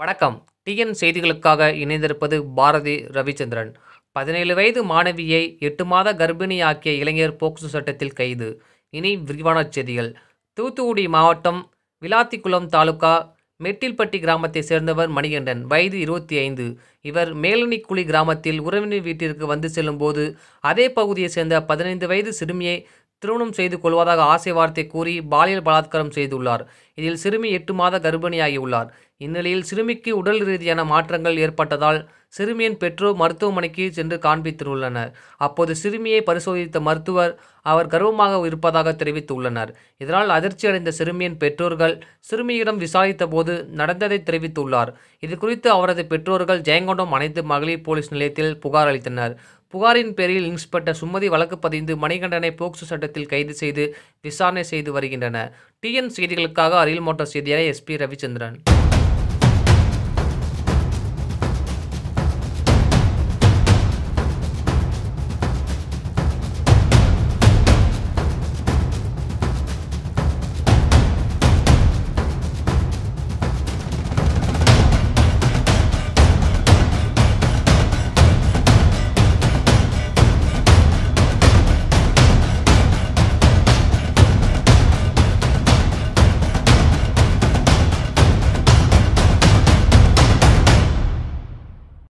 வணக்கம் டிஎன் செய்திகளுக்காக இணைந்திருப்பது பாரதி ரவிச்சந்திரன் பதினேழு வயது மாணவியை எட்டு மாத கர்ப்பிணியாக்கிய இளைஞர் போக்சோ சட்டத்தில் கைது இனி விரிவான செய்திகள் தூத்துக்குடி மாவட்டம் விளாத்திக்குளம் தாலுகா மெட்டில்பட்டி கிராமத்தை சேர்ந்தவர் மணிகண்டன் வயது இருபத்தி ஐந்து இவர் மேலணிக்குழி கிராமத்தில் உறவினர் வீட்டிற்கு வந்து செல்லும்போது அதே பகுதியைச் சேர்ந்த பதினைந்து வயது சிறுமியை திருமணம் செய்து கொள்வதாக ஆசை வார்த்தை கூறி பாலியல் பலாத்காரம் செய்துள்ளார் இதில் சிறுமி எட்டு மாத கர்ப்பிணியாகியுள்ளார் இந்நிலையில் சிறுமிக்கு உடல் ரீதியான மாற்றங்கள் ஏற்பட்டதால் சிறுமியின் பெற்றோர் மருத்துவமனைக்கு சென்று காண்பித்துள்ளனர் அப்போது சிறுமியை பரிசோதித்த மருத்துவர் அவர் கர்ப்பமாக இருப்பதாக தெரிவித்துள்ளனர் இதனால் அதிர்ச்சியடைந்த சிறுமியின் பெற்றோர்கள் சிறுமியிடம் விசாரித்த போது நடந்ததை தெரிவித்துள்ளார் இது குறித்து அவரது பெற்றோர்கள் ஜெயங்கொண்டம் அனைத்து மகளிர் போலீஸ் நிலையத்தில் புகார் அளித்தனர் புகாரின் பேரில் இன்ஸ்பெக்டர் சுமதி வழக்கு பதிந்து மணிகண்டனை போக்சோ சட்டத்தில் கைது செய்து விசாரணை செய்து வருகின்றனர் டிஎன் செய்திகளுக்காக அரியல் மோட்டார் செய்தியாளர் எஸ்பி ரவிச்சந்திரன்